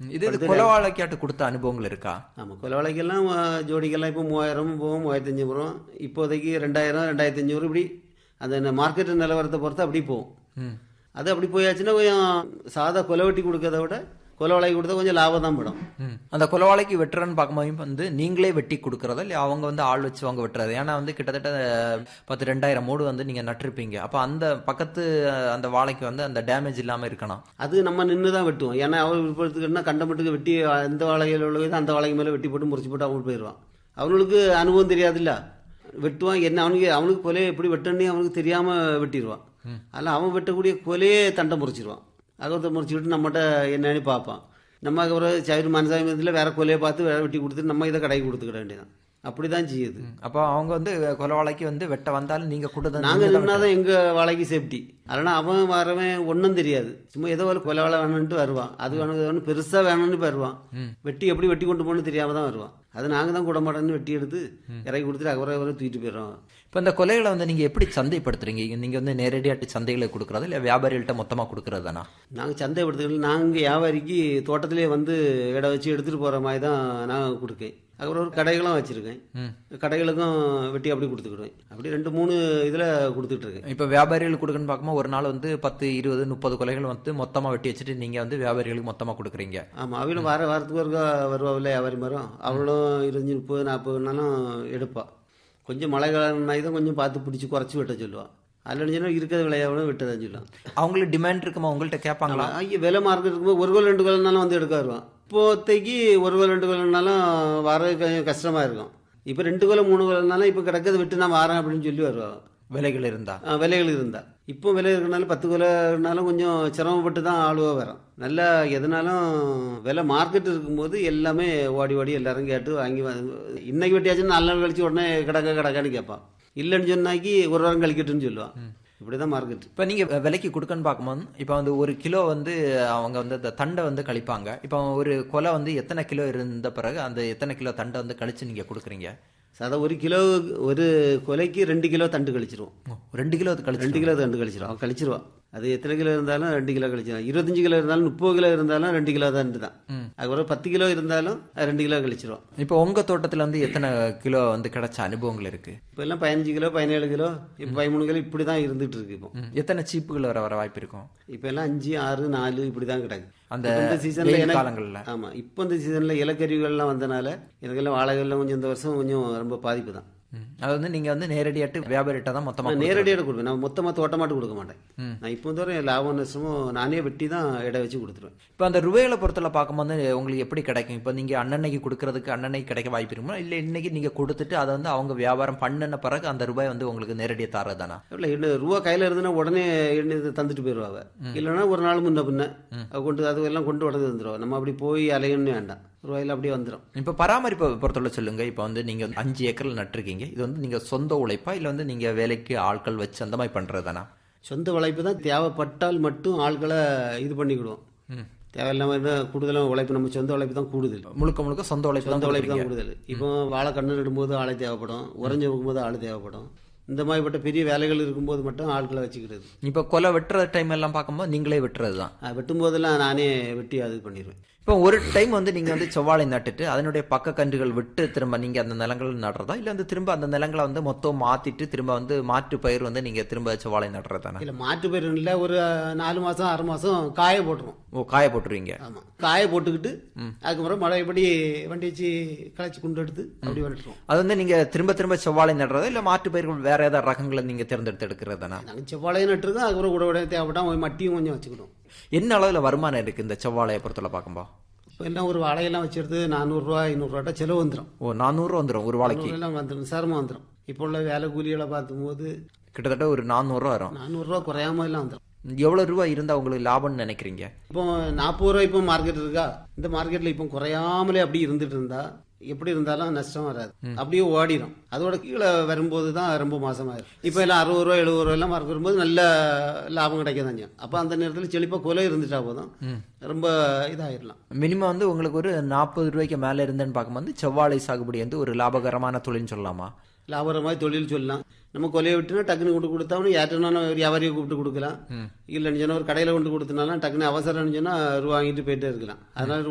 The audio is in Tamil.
இது இது கொலவாழைக்காட்டு கொடுத்த அனுபவங்கள் இருக்கா ஆமாம் கொலவளைக்கெல்லாம் அஹ், ஜோடிக்கெல்லாம் இப்போ மூவாயிரம் போகும் மூவாயிரத்தி அஞ்சு வரும் இப்போதைக்கு ரெண்டாயிரம் ரெண்டாயிரத்தி அஞ்சூறு இப்படி அந்த மார்க்கெட் நிலவரத்தை பொறுத்து அப்படி போகும் ம். அது அப்படி போயாச்சுன்னா கொஞ்சம் சாதா கொலை வெட்டி கொடுக்கறத விட கொலவளை கொடுத்தா கொஞ்சம் லாபம் தான் படும் ம். அந்த கொலவாழைக்கு வெட்டுறன்னு பார்க்கும்போது வந்து நீங்களே வெட்டி கொடுக்கறதா இல்லை அவங்க வந்து ஆள் வச்சு அவங்க வெட்டுறது ஏன்னா வந்து கிட்டத்தட்ட அஹ், பத்து ரெண்டாயிரம் மூடு வந்து நீங்க நட்டிருப்பீங்க அப்போ அந்த பக்கத்து அஹ், அந்த வாழைக்கு வந்து அந்த டேமேஜ் இல்லாம இருக்கணும் அது நம்ம நின்று தான் வெட்டுவோம் ஏன்னா அவர் விருப்பத்துக்குன்னா கண்டமட்டுக்கு வெட்டி எந்த வாழைகள் உள்ளது அந்த வாழைக்கு மேலே வெட்டி போட்டு முறிச்சு போட்டு அவங்க போயிடுவான் அவனுக்கு அனுபவம் தெரியாதுல்ல வெட்டுவான் என்ன அவனுக்கு அவனுக்கு கொலையை எப்படி வெட்டணும்னு அவனுக்கு தெரியாம வெட்டிடுவான் அதில் அவன் வெட்டக்கூடிய கொலையே தண்டை முறிச்சிடுவான் அகத்தை முறிச்சுக்கிட்டு நம்மகிட்ட என்னன்னு பார்ப்பான் நம்ம அதுக்கப்புறம் சைடு மனசாயத்தில் வேற கொலையை பார்த்து வேற வெட்டி கொடுத்துட்டு நம்ம இதை கடைக்கு கொடுத்துக்கிட வேண்டியதான் அப்படி தான் செய்யுது அப்போ அவங்க வந்து கொலவாழைக்கு வந்து வெட்ட வந்தாலும் நீங்க கூட நாங்க நின்னாதான் எங்க வாழைக்கு சேஃப்டி அதனால அவன் வரவன் ஒன்றும் தெரியாது சும்மா ஏதோ ஒரு கொலை வாழை வேணும்ட்டு வருவான் அது வேணும் இது வேணும் பெருசா வேணும்னு வருவான் வெட்டி எப்படி வெட்டி கொண்டு போகணும்னு தெரியாம தான் வருவான் அது நாங்க தான் கூட மாட்டேன்னு வெட்டி எடுத்து இறக்கி கொடுத்துட்டு அவரை அவரை தூக்கிட்டு போயிடுறோம் இப்போ இந்த கொலைகளை வந்து நீங்க எப்படி சந்தைப்படுத்துறீங்க நீங்க வந்து நேரடியாட்டு சந்தைகளை கொடுக்கறதா இல்லை வியாபாரிகள்ட்ட மொத்தமா கொடுக்கறது தானா நாங்க சந்தைப்படுத்துகள் நாங்க வியாபாரிக்கு தோட்டத்திலே வந்து இடம் வச்சு எடுத்துட்டு போற மாதிரி தான் நான் கொடுக்கேன் அப்புறம் ஒரு கடைகளும் வச்சிருக்கேன் கடைகளுக்கும் வெட்டி அப்படி கொடுத்துக்கிடுவேன் அப்படி ரெண்டு மூணு இதுல கொடுத்துட்டு இருக்கேன் இப்போ வியாபாரிகள் கொடுக்கணும்னு பார்க்கும்போது ஒரு நாள் வந்து பத்து இருபது முப்பது கொலைகள் வந்து மொத்தமா வெட்டி வச்சுட்டு நீங்க வந்து வியாபாரிகளுக்கு மொத்தமா கொடுக்குறீங்க ஆமாம் அவளும் வார வாரத்துக்கு ஒருக்கா வருவாவில்ல வியாபாரி மரம் அவளும் இருபத்தஞ்சி முப்பது நாற்பதுனாலும் எடுப்பா கொஞ்சம் மழை காலம்னா தான் கொஞ்சம் பார்த்து பிடிச்சி குறைச்சி வெட்ட சொல்லுவாள் அதில் சொன்னால் இருக்கிற விளையாடும் வெட்டதான் சொல்லுவான் அவங்களுக்கு டிமாண்ட் இருக்குமா உங்கள்கிட்ட கேட்பாங்களா ஐயா விலை மார்க்கெட் இருக்கும்போது ஒரு கோல் ரெண்டு கோல்னாலும் வந்து எடுக்க வருவான் இப்போதைக்கு ஒரு கோல் ரெண்டு கோல்னாலும் வர கொஞ்சம் கஷ்டமாக இருக்கும் இப்போ ரெண்டு கோல மூணு கோல்னாலும் இப்போ கிடக்கிறது விட்டு நான் வரேன் அப்படின்னு சொல்லி வருவான் விலைகள் இருந்தா ஆ, விலைகள் இருந்தா இப்போ விலை இருக்கனால பத்து கிலோனாலும் கொஞ்சம் சிரமப்பட்டு தான் ஆளுவா வரும் நல்லா எதுனாலும் விலை மார்க்கெட் இருக்கும்போது எல்லாமே ஓடி ஓடி எல்லாரும் கேட்டு வாங்கி வந்து- இன்னைக்கு வெட்டியாச்சுன்னா நாலு நாள் கழிச்சு உடனே கிடக்க கிடக்கான்னு கேட்பான் இல்லைன்னு சொன்னாக்கி ஒரு வாரம் கழிக்கட்டுன்னு சொல்லுவான் இப்படிதான் மார்க்கெட் இப்போ நீங்க விலைக்கு கொடுக்கன்னு பார்க்கும்போது இப்போ வந்து ஒரு கிலோ வந்து அவங்க வந்து அந்த தண்டை வந்து கழிப்பாங்க இப்போ ஒரு கொலை வந்து எத்தனை கிலோ இருந்த பிறகு அந்த எத்தனை கிலோ தண்டை வந்து கழிச்சு நீங்க கொடுக்குறீங்க சாதா ஒரு கிலோ ஒரு கொலைக்கு ரெண்டு கிலோ தண்டு கழிச்சிருவோம் ஓ, ரெண்டு கிலோ அது கழிச்சு ரெண்டு கிலோ தண்டு கழிச்சிருவோம் அவன் கழிச்சிருவான் அது எத்தனை கிலோ இருந்தாலும் ரெண்டு கிலோ கழிச்சிருவான் இருபத்தஞ்சு கிலோ இருந்தாலும் முப்பது கிலோ இருந்தாலும் ரெண்டு கிலோ தண்டு தான் அதுக்கப்புறம் பத்து கிலோ இருந்தாலும் அது ரெண்டு கிலோ கழிச்சிருவான் இப்போ உங்க தோட்டத்துல வந்து எத்தனை கிலோ வந்து கிடைச்ச அனுபவங்கள் இருக்கு இப்போ எல்லாம் பதினஞ்சு கிலோ பதினேழு கிலோ இப்போ பதிமூணு கிலோ இப்படி தான் இருந்துட்டு இருக்கு இப்போ ம், எத்தனை சீப்புகள் வர வர வாய்ப்பு இருக்கும் இப்போ எல்லாம் அஞ்சு ஆறு நாலு இப்படி தான் கிடக்கு அந்த இப்ப இந்த சீசன்ல வெயில் எனக்கு காலங்கள்ல. ஆமா இப்போ இந்த சீசன்ல இலக்கருவிகள்லாம் வந்தனால எனக்கெல்லாம் வாழைகள்லாம் கொஞ்சம் இந்த வருஷம் கொஞ்சம் ரொம்ப பாதிப்பு தான் ம், அது வந்து நீங்க வந்து நேரடியாட்டு வியாபாரிட்ட தான் மொத்தமா நான் நேரடியாக கொடுப்பேன் நான் மொத்தமாக தோட்டமாட்டு கொடுக்க மாட்டேன் நான் இப்போ வந்து லாபம் நஷ்டமும் நானே வெட்டி தான் இடம் வச்சு கொடுத்துருவேன் இப்போ அந்த ருவைகளை பொறுத்தல பார்க்கும்போது உங்களுக்கு எப்படி கிடைக்கும் இப்போ நீங்க அன்னன்னைக்கு கொடுக்கறதுக்கு அன்னன்னைக்கு கிடைக்க வாய்ப்பு இருக்குமா இல்லை இன்னைக்கு நீங்க கொடுத்துட்டு அதை வந்து அவங்க வியாபாரம் பண்ணின பிறகு அந்த ரூபாய் வந்து உங்களுக்கு நேரடியாக தாரதானா இல்லை என்ன ரூபா கையில் இருந்துன்னா உடனே என்ன இது தந்துட்டு போயிடுவாங்க இல்லைன்னா ஒரு நாள் முன்ன பின்ன அவ கொண்டு அது எல்லாம் கொண்டு உடனே வந்துடுவா நம்ம அப்படி போய் அலையணும்னு வேண்டாம் ரூபாயில் அப்படியே வந்துடும் இப்போ பராமரிப்பை பொறுத்தவரை சொல்லுங்க இப்போ வந்து நீங்க வந்து அஞ்சு ஏக்கர்ல நட்டிருக்கீங்க இது வந்து நீங்க சொந்த உழைப்பா இல்லை வந்து நீங்க வேலைக்கு ஆட்கள் வச்சு அந்த மாதிரி பண்றதுதானா சொந்த உழைப்பு தான் தேவைப்பட்டால் மட்டும் ஆட்களை இது பண்ணிக்கிடுவோம் தேவையில்லாம இருந்தா கூடுதலாக உழைப்பு நம்ம சொந்த உழைப்பு தான் கூடுதல் முழுக்க முழுக்க சொந்த உழைப்பு சொந்த தான் உழைப்பு தான் கொடுக்குறீங்க. கூடுதல் இப்போ வாழை கண்ணு நடும்போது ஆளை தேவைப்படும் உறைஞ்சு வைக்கும்போது ஆள் தேவைப்படும் இந்த மாதிரிப்பட்ட பெரிய வேலைகள் இருக்கும்போது மட்டும் ஆட்களை வச்சுக்கிறது இப்போ கொலை வெட்டுற டைம் எல்லாம் பார்க்கும்போது நீங்களே வெட்டுறது தான் அது வெட்டும் போதெல்லாம் நானே வெட்டி அது பண்ணிடுவேன் இப்போ ஒரு டைம் வந்து நீங்க வந்து செவ்வாழை நட்டுட்டு அதனுடைய பக்க கன்றுகள் விட்டு திரும்ப நீங்க அந்த நிலங்கள் நடுறதா இல்ல வந்து திரும்ப அந்த நிலங்களை வந்து மொத்தம் மாத்திட்டு திரும்ப வந்து மாற்று பயிர் வந்து நீங்க திரும்ப செவ்வாழை நடுறதானே இல்லை மாட்டு பயிர் இல்லை ஒரு நாலு மாதம் ஆறு மாதம் காய போட்டுருவோம் ஓ காய போட்டுருவீங்க ஆமாம் காய போட்டுக்கிட்டு அதுக்கப்புறம் மழைப்படி வண்டி வச்சு களைச்சி கொண்டு எடுத்து அப்படி வந்துட்டுருவோம் அது வந்து நீங்க திரும்ப திரும்ப செவ்வாழை நடுறதா இல்ல மாற்று பயிர்கள் வேற ஏதாவது ரகங்களை நீங்க தேர்ந்தெடுத்து எடுக்கிறதானா நாங்கள் செவ்வாழையும் நட்டுருக்கோம் அதுக்கப்புறம் கூட உடனே தேவைப்பட்டா மட்டியும் கொஞ்சம் வச்சுக்கிடுவோம் என்ன அளவுல வருமானம் இருக்கு இந்த செவ்வாழையை பொறுத்தல பார்க்கும்போது இப்போ எல்லாம் ஒரு வாழையெல்லாம் வச்சுருது நானூறுரூவா ஐநூறுரூவாட்ட செலவு வந்துடும் ஓ நானூறு வந்துடும் ஒரு வாழைக்கு எல்லாம் வந்துடும் சிரமம் வந்துடும் இப்போ உள்ள வேலை கூலிகளை பார்க்கும்போது கிட்டத்தட்ட ஒரு நானூறு ரூபா வரும் நானூறுரூவா குறையாம எல்லாம் வந்துடும் எவ்வளவு ரூபாய் இருந்தா உங்களுக்கு லாபம்னு நினைக்கிறீங்க இப்போ நாற்பது ரூபா இப்போ மார்க்கெட் இருக்கா இந்த மார்க்கெட்டில் இப்போ குறையாமலே அப்படி இருந்துட்டு இருந்தா எப்படி இருந்தாலும் நஷ்டம் வராது அப்படியே ஓடிடும் அதோட கீழே வரும்போது தான் ரொம்ப மாசமாயிரும் இப்போ எல்லாம் அறுபது ரூபா எழுபது ரூபா எல்லாம் மார்க் வரும்போது நல்ல லாபம் கிடைக்க தான் செய்யும் அப்போ அந்த நேரத்தில் செழிப்பாக கொலை இருந்துட்டா போதும் ரொம்ப இதாயிடலாம் மினிமம் வந்து உங்களுக்கு ஒரு நாற்பது ரூபாய்க்கு மேல இருந்தேன்னு பார்க்கும்போது செவ்வாழை சாகுபடி வந்து ஒரு லாபகரமான தொழில்னு சொல்லலாமா லாபகரமாக தொழில் சொல்லலாம் நம்ம கொலையை விட்டுனா டக்குன்னு கொண்டு கொடுத்தாலும் யார்ட்டனாலும் ஒரு வியாபாரியை கூப்பிட்டு கொடுக்கலாம் இல்லைன்னு சொன்னா ஒரு கடையில் கொண்டு கொடுத்தனாலும் டக்குன்னு அவசரம்னு சொன்னா ரூபா வாங்கிட்டு போயிட்டே இருக்கலாம் அதனால